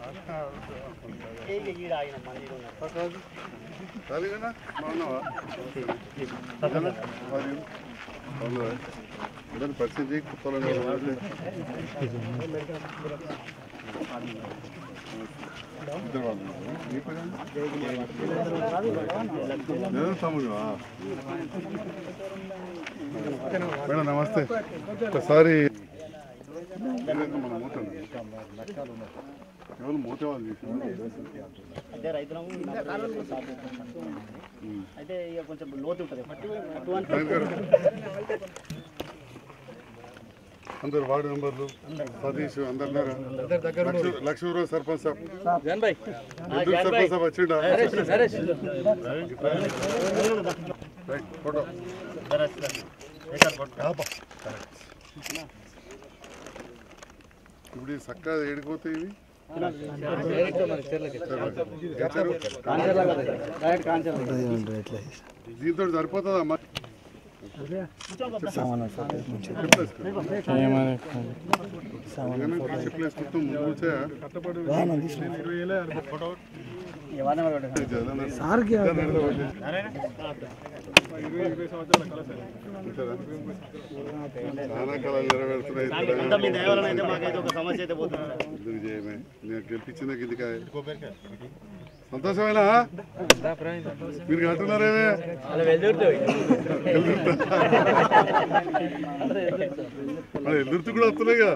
ఖాళీగానా బాగున్నావా బాగున్నా? మరి బాగున్నావా? అందరిని పరిచయం చేయి కుప్పలని ఇద్దరు వాళ్ళు ఉన్నారా? నీ పేరేంటి? నేను తమ్ముడువా? మేడం నమస్తే ఒకసారి ఇదేంటి మన మూట ఎవరు మూట వాళ్ళు చేసారు అయితే రైతులము అయితే ఇక కొంచెం లోతు ఉంటుంది అటువంటి అందరు వార్డు మెంబర్లు సతీష్ అందరు లక్ష- లక్ష్మీరావు సర్పంచ్ సాబ్ ఎందుకు సర్పంచ్ సాబ్ వచ్చిండా రైట్, ఫోటో ఆపా. ఇప్పుడు ఈ చక్కగా ఏడిపోతే ఇవి దీంతో సరిపోతుందా అమ్మా చెప్పలేసుకుంటూ ముందు వచ్చా చాలా కళలు నెరవేరుతున్నాయి అంతా మీ దయ వలన అయితే మాకైతే ఒక సమస్య అయితే పోతుంది సార్. ఎందుకు చేయమే నేను గెలిపించిన గిదికాయ సంతోషమేనా మీరు కట్టున్నారేమే మరి ఎదురుతూ కూడా వస్తున్నాయిగా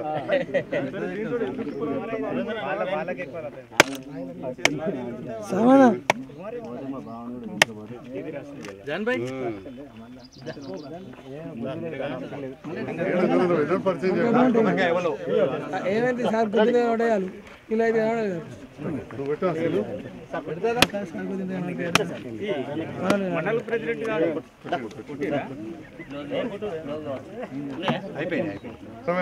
ఎదురు పరిచయం చేయాలి ఏమైంది సార్ కొద్దిగా పడేయాలి ఇలా అయితే ఏమడలేదు. నువ్వు పెట్టు అసలు సమయ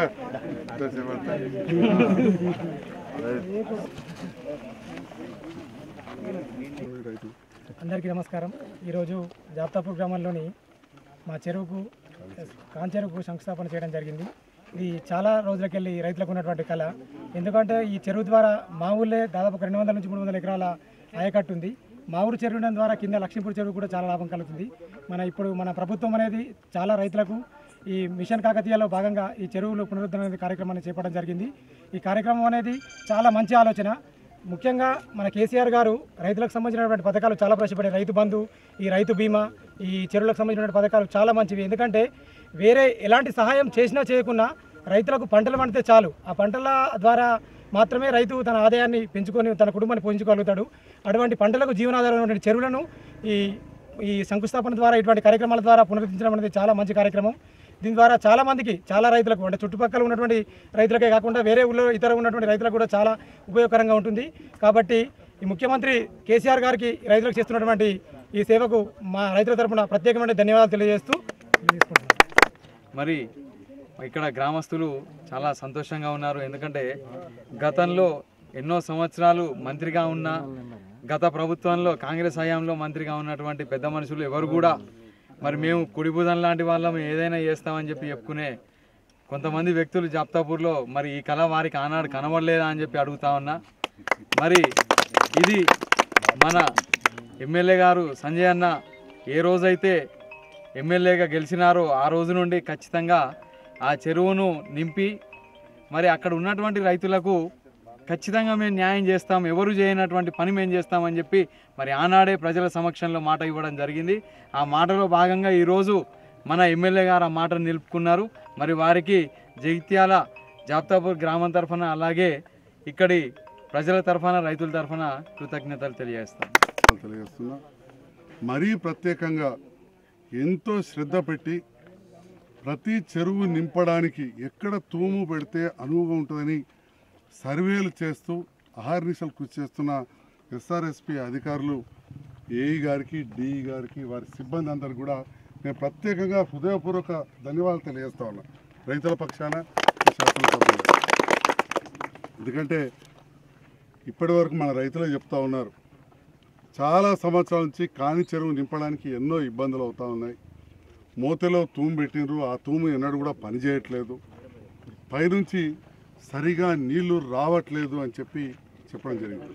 రైతు అందరికీ నమస్కారం ఈరోజు జాప్తాపూర్ గ్రామంలోని మా చెరువుకు కాంచెరువుకు శంకుస్థాపన చేయడం జరిగింది ఇది చాలా రోజులకెళ్ళి రైతులకు ఉన్నటువంటి కళ ఎందుకంటే ఈ చెరువు ద్వారా మా ఊళ్ళే దాదాపు ఒక రెండు వందల నుంచి మూడు వందల ఎకరాల ఆయకట్టు ఉంది మా ఊరు చెరువు ఉండడం ద్వారా కింద లక్ష్మీపూర్ చెరువు కూడా చాలా లాభం కలుగుతుంది మన ఇప్పుడు మన ప్రభుత్వం అనేది చాలా రైతులకు ఈ మిషన్ కాకతీయలో భాగంగా ఈ చెరువులు పునరుద్ధరణ అనే కార్యక్రమాన్ని చేపట్టడం జరిగింది ఈ కార్యక్రమం అనేది చాలా మంచి ఆలోచన ముఖ్యంగా మన కేసీఆర్ గారు రైతులకు సంబంధించినటువంటి పథకాలు చాలా ప్రవేశపడే రైతు బంధు ఈ రైతు బీమా ఈ చెరువులకు సంబంధించిన పథకాలు చాలా మంచివి ఎందుకంటే వేరే ఎలాంటి సహాయం చేసినా చేయకున్నా రైతులకు పంటలు పండితే చాలు ఆ పంటల ద్వారా మాత్రమే రైతు తన ఆదాయాన్ని పెంచుకొని తన కుటుంబాన్ని పోషించుకోగలుగుతాడు అటువంటి పంటలకు జీవనాధారం ఉన్నటువంటి చెరువులను ఈ ఈ శంకుస్థాపన ద్వారా ఇటువంటి కార్యక్రమాల ద్వారా పునరుద్ధరించడం అనేది చాలా మంచి కార్యక్రమం దీని ద్వారా చాలా మందికి చాలా రైతులకు అంటే చుట్టుపక్కల ఉన్నటువంటి రైతులకే కాకుండా వేరే ఊళ్ళో ఇతర ఉన్నటువంటి రైతులకు కూడా చాలా ఉపయోగకరంగా ఉంటుంది కాబట్టి ఈ ముఖ్యమంత్రి కేసీఆర్ గారికి రైతులకు చేస్తున్నటువంటి ఈ సేవకు మా రైతుల తరపున ప్రత్యేకమైన ధన్యవాదాలు తెలియజేస్తూ తీసుకుంటున్నాను మరి ఇక్కడ గ్రామస్తులు చాలా సంతోషంగా ఉన్నారు ఎందుకంటే గతంలో ఎన్నో సంవత్సరాలు మంత్రిగా ఉన్న గత ప్రభుత్వంలో కాంగ్రెస్ హయాంలో మంత్రిగా ఉన్నటువంటి పెద్ద మనుషులు ఎవరు కూడా మరి మేము కుడిబుదం లాంటి వాళ్ళం ఏదైనా చేస్తామని చెప్పి చెప్పుకునే కొంతమంది వ్యక్తులు జాప్తాపూర్లో మరి ఈ కళ వారికి ఆనాడు కనబడలేదా అని చెప్పి అడుగుతా ఉన్నా మరి ఇది మన ఎమ్మెల్యే గారు సంజయ్ అన్న ఏ రోజైతే ఎమ్మెల్యేగా గెలిచినారో ఆ రోజు నుండి ఖచ్చితంగా ఆ చెరువును నింపి మరి అక్కడ ఉన్నటువంటి రైతులకు ఖచ్చితంగా మేము న్యాయం చేస్తాం ఎవరు చేయనటువంటి పని మేము చేస్తామని చెప్పి మరి ఆనాడే ప్రజల సమక్షంలో మాట ఇవ్వడం జరిగింది ఆ మాటలో భాగంగా ఈరోజు మన ఎమ్మెల్యే గారు ఆ మాటను నిలుపుకున్నారు మరి వారికి జగిత్యాల జాప్తాపూర్ గ్రామం తరఫున అలాగే ఇక్కడి ప్రజల తరఫున రైతుల తరఫున కృతజ్ఞతలు తెలియజేస్తాం తెలియజేస్తున్నా మరీ ప్రత్యేకంగా ఎంతో శ్రద్ధ పెట్టి ప్రతి చెరువు నింపడానికి ఎక్కడ తూము పెడితే అనువుగా ఉంటుందని సర్వేలు చేస్తూ అహర్నిశలు కృషి చేస్తున్న ఎస్ఆర్ఎస్పి అధికారులు ఏఈ గారికి డిఈ గారికి వారి సిబ్బంది అందరికి కూడా నేను ప్రత్యేకంగా హృదయపూర్వక ధన్యవాదాలు తెలియజేస్తా ఉన్నా రైతుల పక్షాన శాసనసభ్యులు ఎందుకంటే ఇప్పటి వరకు మన రైతులే చెప్తా ఉన్నారు చాలా సంవత్సరాల నుంచి కాని చెరువు నింపడానికి ఎన్నో ఇబ్బందులు అవుతా ఉన్నాయి మూతలో తూము పెట్టినరు ఆ తూము ఎన్నడూ కూడా పనిచేయట్లేదు పైనుంచి సరిగా నీళ్లు రావట్లేదు అని చెప్పి చెప్పడం జరిగింది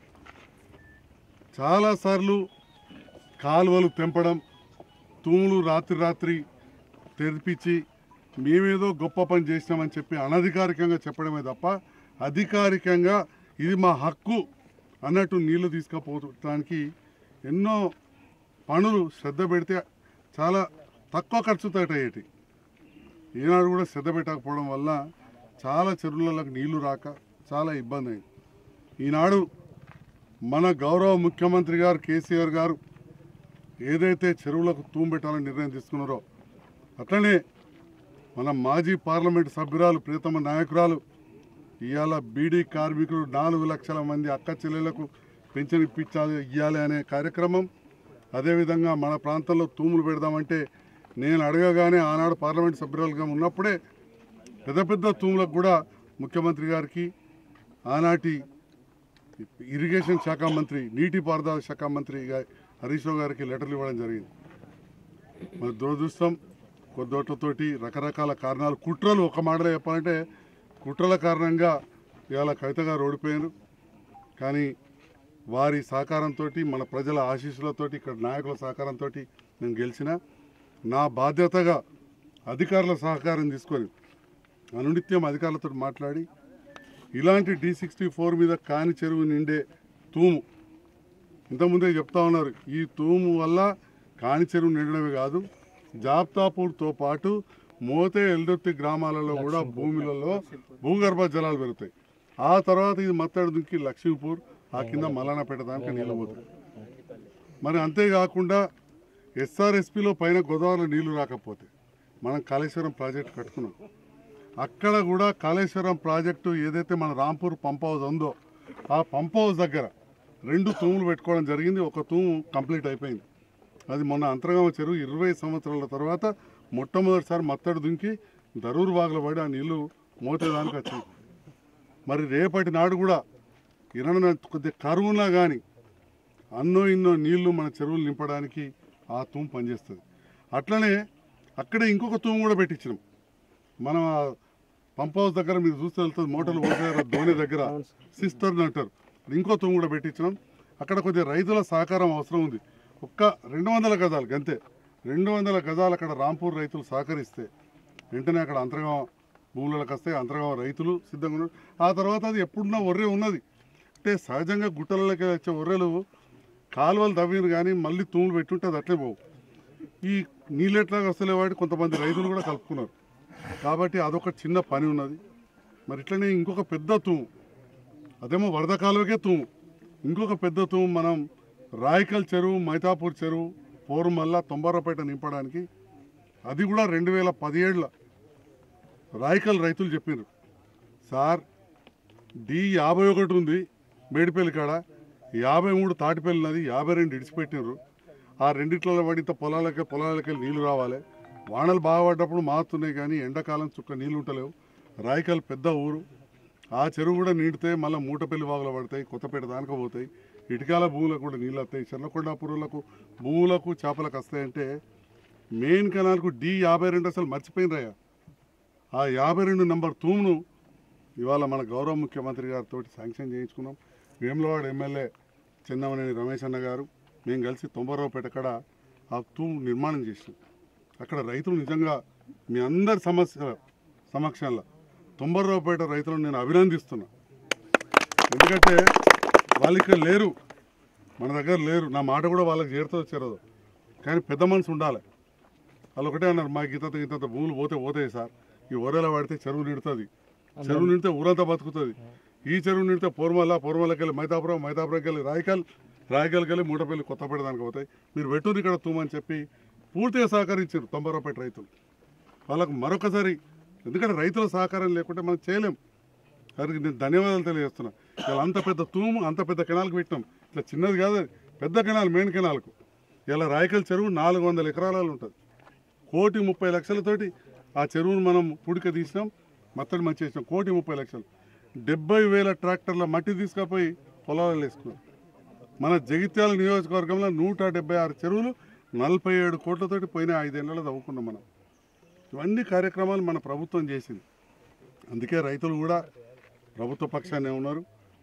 చాలాసార్లు కాలువలు తెంపడం తూములు రాత్రి రాత్రి తెరిపించి మేమేదో గొప్ప పని చేసినామని చెప్పి అనధికారికంగా చెప్పడమే తప్ప అధికారికంగా ఇది మా హక్కు అన్నట్టు నీళ్లు తీసుకుపోవడానికి ఎన్నో పనులు శ్రద్ధ పెడితే చాలా తక్కువ ఖర్చుతో అయ్యేటి ఈనాడు కూడా శ్రద్ధ పెట్టకపోవడం వల్ల చాలా చెరువులకు నీళ్లు రాక చాలా ఇబ్బంది అయింది ఈనాడు మన గౌరవ ముఖ్యమంత్రి గారు కేసీఆర్ గారు ఏదైతే చెరువులకు తూము పెట్టాలని నిర్ణయం తీసుకున్నారో అట్లనే మన మాజీ పార్లమెంట్ సభ్యురాలు ప్రియతమ నాయకురాలు ఇవాళ బీడీ కార్మికులు నాలుగు లక్షల మంది అక్క చెల్లెలకు పెన్షన్ ఇప్పించాలి ఇవ్వాలి అనే కార్యక్రమం అదేవిధంగా మన ప్రాంతంలో తూములు పెడదామంటే నేను అడగగానే ఆనాడు పార్లమెంట్ సభ్యురాలుగా ఉన్నప్పుడే పెద్ద పెద్ద తూములకు కూడా ముఖ్యమంత్రి గారికి ఆనాటి ఇరిగేషన్ శాఖ మంత్రి నీటిపారుదల శాఖ మంత్రి గా- హరీష్ రావు గారికి లెటర్లు ఇవ్వడం జరిగింది మరి దురదృష్టం కొద్దోట్లతోటి రకరకాల కారణాలు కుట్రలు ఒక మాటలో చెప్పాలంటే కుట్రల కారణంగా ఇవాళ కవిత గారు ఓడిపోయారు కానీ వారి సహకారంతో మన ప్రజల ఆశీస్సులతోటి ఇక్కడ నాయకుల సహకారంతో నేను గెలిచిన నా బాధ్యతగా అధికారుల సహకారం తీసుకొని అనునిత్యం అధికారులతో మాట్లాడి ఇలాంటి డి సిక్స్టీ ఫోర్ మీద కాని చెరువు నిండే తూము ఇంతకుముందే చెప్తా ఉన్నారు ఈ తూము వల్ల కాని చెరువు నిండడమే కాదు జాబ్తాపూర్తో పాటు మోతే ఎల్దొత్తి గ్రామాలలో కూడా భూములలో భూగర్భ జలాలు పెరుగుతాయి ఆ తర్వాత ఇది మత్తడి దుంకి లక్ష్మీపూర్ ఆ కింద మలానాపేట దానికి నీళ్ళు పోతాయి మరి అంతేకాకుండా ఎస్ఆర్ఎస్పిలో పైన గోదావరిలో నీళ్లు రాకపోతే మనం కాళేశ్వరం ప్రాజెక్టు కట్టుకున్నాం అక్కడ కూడా కాళేశ్వరం ప్రాజెక్టు ఏదైతే మన రాంపూర్ పంప్ హౌస్ ఉందో ఆ పంప్ హౌస్ దగ్గర రెండు తూములు పెట్టుకోవడం జరిగింది ఒక తూము కంప్లీట్ అయిపోయింది అది మొన్న అంతర్గామ చెరువు ఇరవై సంవత్సరాల తర్వాత మొట్టమొదటిసారి మత్తడి దుంకి దరూరు వాగులో పడి ఆ నీళ్లు మోతేదానికి వచ్చింది మరి రేపటి నాడు కూడా ఇరవై కొద్దిగా కరువునా కానీ అన్నో ఇన్నో నీళ్లు మన చెరువులు నింపడానికి ఆ తూము పనిచేస్తుంది అట్లనే అక్కడే ఇంకొక తూము కూడా పెట్టించినాం మనం ఆ పంప్ హౌస్ దగ్గర మీరు చూస్తే వెళ్తుంది మోటార్లు పోతే ధోని దగ్గర సిస్టర్ అంటారు ఇంకో తూము కూడా పెట్టించినాం అక్కడ కొద్దిగా రైతుల సహకారం అవసరం ఉంది ఒక్క రెండు వందల గజాలు అంతే రెండు వందల గజాలు అక్కడ రాంపూర్ రైతులు సహకరిస్తే వెంటనే అక్కడ అంతర్గామ భూములకు వస్తే అంతర్గామ రైతులు సిద్ధంగా ఉన్నారు ఆ తర్వాత అది ఎప్పుడున్నా ఒర్రె ఉన్నది అంటే సహజంగా గుట్టలలోకి వచ్చే ఒర్రెలు కాలువలు తవ్విరు కానీ మళ్ళీ తూములు పెట్టుంటే అది అట్లే పోవు ఈ నీళ్ళెట్లాగా వస్తలే వాటి కొంతమంది రైతులు కూడా కలుపుకున్నారు కాబట్టి అదొక చిన్న పని ఉన్నది మరి ఇట్లనే ఇంకొక పెద్ద తూము అదేమో వరద కాలువకే తూము ఇంకొక పెద్ద తూము మనం రాయకల్ చెరువు మైతాపూర్ చెరువు పోరుమల్ల తొంభరపేట నింపడానికి అది కూడా రెండు వేల పదిహేడుల రాయకల్ రైతులు చెప్పారు సార్ డి యాభై ఒకటి ఉంది మేడిపల్లి కాడ యాభై మూడు తాటిపల్లి నది యాభై రెండు ఇడిచిపెట్టినారు ఆ రెండిట్లలో పడితే పొలాలకి పొలాలకి నీళ్లు రావాలి వానలు బాగా పడ్డప్పుడు మారుతున్నాయి కానీ ఎండాకాలం చుక్క నీళ్లు ఉంటలేవు రాయకల్ పెద్ద ఊరు ఆ చెరువు కూడా నిండితే మళ్ళీ మూటపల్లి వాగులో పడతాయి కొత్తపేట దానికి పోతాయి ఇటుకాల భూములకు కూడా నీళ్ళు వస్తాయి చెర్లకొండాపురులకు భూములకు చేపలకు వస్తాయంటే మెయిన్ కెనాల్కు డి యాభై రెండు అసలు మర్చిపోయినరయ్యా ఆ యాభై రెండు నంబర్ తూమును ఇవాళ మన గౌరవ ముఖ్యమంత్రి గారితో శాంక్షన్ చేయించుకున్నాం వేములవాడ ఎమ్మెల్యే చెన్నమనేని రమేష్ అన్న గారు మేము కలిసి తొంభరావుపేట కాడ ఆ తూము నిర్మాణం చేసినాం అక్కడ రైతులు నిజంగా మీ అందరి సమస్య సమక్షంలో తొంభరావుపేట రైతులను నేను అభినందిస్తున్నా ఎందుకంటే వాళ్ళు ఇక్కడ లేరు మన దగ్గర లేరు నా మాట కూడా వాళ్ళకి చేరుతూ వచ్చారు కానీ పెద్ద మనసు ఉండాలి వాళ్ళు ఒకటే అన్నారు మా గీత గీత భూములు పోతే పోతాయి సార్ ఈ ఒరేలా పడితే చెరువు నిడుతుంది చెరువు నిడితే ఊరంతా బతుకుతుంది ఈ చెరువు నిడితే పూర్మల్ల పూర్మలకి వెళ్ళి మైతాపురం మైతాపురంకి వెళ్ళి రాయకల్ రాయకల్కి వెళ్ళి మూటపల్లి కొత్తపేట దానికి పోతాయి మీరు పెట్టుని ఇక్కడ తూమని చెప్పి పూర్తిగా సహకరించారు తొంభరపేట రైతులు వాళ్ళకు మరొకసారి ఎందుకంటే రైతుల సహకారం లేకుంటే మనం చేయలేం వారికి నేను ధన్యవాదాలు తెలియజేస్తున్నా ఇలా అంత పెద్ద తూము అంత పెద్ద కెనాల్కి పెట్టినాం ఇట్లా చిన్నది కాదు అది. పెద్ద కెనాల్ మెయిన్ కెనాల్కు ఇలా రాయకల్ చెరువు నాలుగు వందల ఎకరాలలో ఉంటుంది కోటి ముప్పై లక్షలతోటి ఆ చెరువును మనం పుడిక తీసినాం మత్తడి మంచి చేసినాం కోటి ముప్పై లక్షలు డెబ్బై వేల ట్రాక్టర్ల మట్టి తీసుకుపోయి పొలాలలో వేసుకున్నాం మన జగిత్యాల నియోజకవర్గంలో నూట డెబ్బై ఆరు చెరువులు నలభై ఏడు కోట్లతోటి పోయిన ఐదేళ్లలో తవ్వుకున్నాం మనం ఇవన్నీ కార్యక్రమాలు మన ప్రభుత్వం చేసింది అందుకే రైతులు కూడా ప్రభుత్వ పక్షాన్నే ఉన్నారు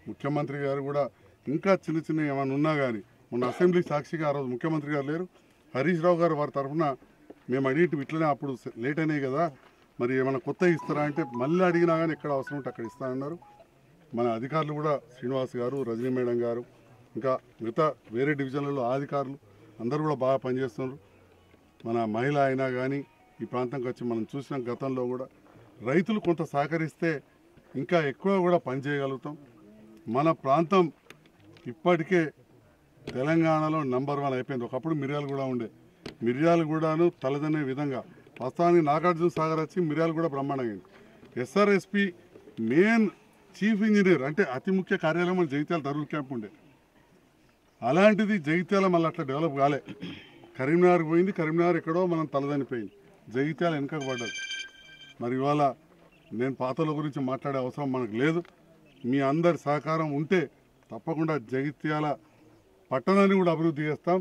ముఖ్యమంత్రి గారు కూడా ఇంకా చిన్న చిన్న ఏమైనా ఉన్నా కానీ మొన్న అసెంబ్లీ సాక్షిగా ఆ రోజు ముఖ్యమంత్రి గారు లేరు హరీష్ రావు గారు వారి తరఫున మేము అడిగి ఇట్లనే అప్పుడు లేట్ అయినాయి కదా మరి ఏమైనా కొత్త ఇస్తారా అంటే మళ్ళీ అడిగినా కానీ ఎక్కడ అవసరం ఉంటే అక్కడ ఇస్తానన్నారు మన అధికారులు కూడా శ్రీనివాస్ గారు రజనీ మేడం గారు ఇంకా మిగతా వేరే డివిజన్లలో ఆ అధికారులు అందరూ కూడా బాగా పనిచేస్తున్నారు మన మహిళ అయినా కానీ ఈ ప్రాంతంకి వచ్చి మనం చూసిన గతంలో కూడా రైతులు కొంత సహకరిస్తే ఇంకా ఎక్కువ కూడా పనిచేయగలుగుతాం మన ప్రాంతం ఇప్పటికే తెలంగాణలో నంబర్ వన్ అయిపోయింది ఒకప్పుడు మిర్యాలు కూడా ఉండే మిర్యాలు కూడాను తలదనే విధంగా వాస్తవానికి నాగార్జున సాగర్ వచ్చి మిర్యాలు కూడా బ్రహ్మాండంగా అయింది ఎస్ఆర్ఎస్పి మెయిన్ చీఫ్ ఇంజనీర్ అంటే అతి ముఖ్య కార్యాలయం మన జగిత్యాల దరూర్ క్యాంప్ ఉండే అలాంటిది జగిత్యాల మళ్ళీ అట్లా డెవలప్ కాలే కరీంనగర్ పోయింది కరీంనగర్ ఎక్కడో మనం తలదనిపోయింది జగిత్యాల వెనుకకు పడ్డది మరి ఇవాళ నేను పాతల గురించి మాట్లాడే అవసరం మనకు లేదు మీ అందరి సహకారం ఉంటే తప్పకుండా జగిత్యాల పట్టణాన్ని కూడా అభివృద్ధి చేస్తాం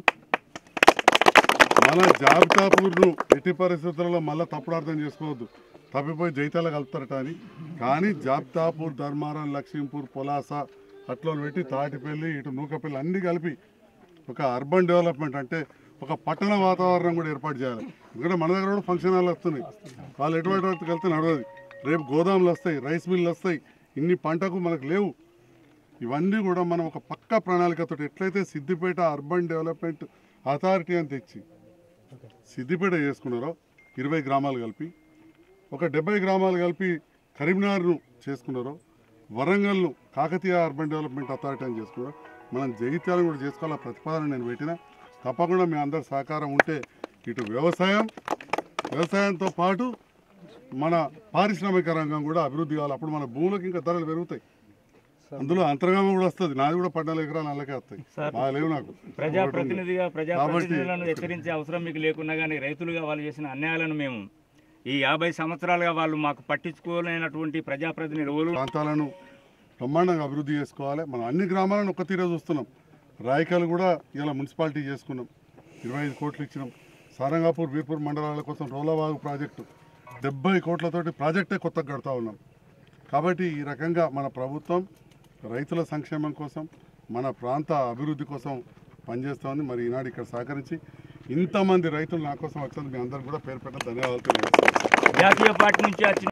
మన జాబితాపూర్ను ఎట్టి పరిస్థితుల్లో మళ్ళీ తప్పుడు అర్థం చేసుకోవద్దు తప్పిపోయి జైతాల కలుపుతారట అని కానీ జాబితాపూర్ ధర్మారం లక్ష్మీపూర్ పొలాస అట్లా పెట్టి తాటిపల్లి ఇటు నూకపల్లి అన్ని కలిపి ఒక అర్బన్ డెవలప్మెంట్ అంటే ఒక పట్టణ వాతావరణం కూడా ఏర్పాటు చేయాలి ఎందుకంటే మన దగ్గర కూడా ఫంక్షన్ హాల్ వస్తున్నాయి వాళ్ళు ఎటువంటి వాటికి వెళ్తే నడవదు రేపు గోదాములు వస్తాయి రైస్ మిల్లు వస్తాయి ఇన్ని పంటకు మనకు లేవు ఇవన్నీ కూడా మనం ఒక పక్క ప్రణాళికతో ఎట్లయితే సిద్దిపేట అర్బన్ డెవలప్మెంట్ అథారిటీ అని తెచ్చి సిద్దిపేట చేసుకున్నారో ఇరవై గ్రామాలు కలిపి ఒక డెబ్బై గ్రామాలు కలిపి కరీంనగర్ను చేసుకున్నారో వరంగల్ను కాకతీయ అర్బన్ డెవలప్మెంట్ అథారిటీ అని చేసుకున్నారు మనం జగిత్యాలను కూడా చేసుకోవాల ప్రతిపాదన నేను పెట్టిన తప్పకుండా మీ అందరి సహకారం ఉంటే ఇటు వ్యవసాయం వ్యవసాయంతో పాటు మన పారిశ్రామిక రంగం కూడా అభివృద్ధి కావాలి అప్పుడు మన భూములకు ఇంకా ధరలు పెరుగుతాయి అందులో అంతర్గామం కూడా వస్తుంది నాది కూడా పద్నాలుగు ఎకరాలు నల్లకే వస్తాయి బాగా లేవు నాకు ప్రజాప్రతినిధిగా కాబట్టి ప్రజాప్రతినిధులను హెచ్చరించే అవసరం మీకు లేకున్నా కానీ రైతులుగా వాళ్ళు చేసిన అన్యాయాలను మేము ఈ యాభై సంవత్సరాలుగా వాళ్ళు మాకు పట్టించుకోలేనటువంటి ప్రజాప్రతినిధులు ఎవరు ప్రాంతాలను బ్రహ్మాండంగా అభివృద్ధి చేసుకోవాలి మనం అన్ని గ్రామాలను ఒక తీరే చూస్తున్నాం రాయకాలు కూడా ఇలా మున్సిపాలిటీ చేసుకున్నాం ఇరవై ఐదు కోట్లు ఇచ్చినాం సారంగాపూర్ వీర్పూర్ మండలాల కోసం రోలవాగు ప్రాజెక్టు డెబ్బై కోట్లతోటి ప్రాజెక్టే కొత్తగా కడతా ఉన్నాం కాబట్టి ఈ రకంగా మన ప్రభుత్వం రైతుల సంక్షేమం కోసం మన ప్రాంత అభివృద్ధి కోసం పనిచేస్తోంది మరి ఈనాడు ఇక్కడ సహకరించి ఇంతమంది రైతులు నా కోసం వచ్చినందుకు మీ అందరికీ కూడా పేరు పెట్టిన ధన్యవాదాలు తెలియజేస్తాను జాతీయ పార్టీ నుంచి వచ్చిన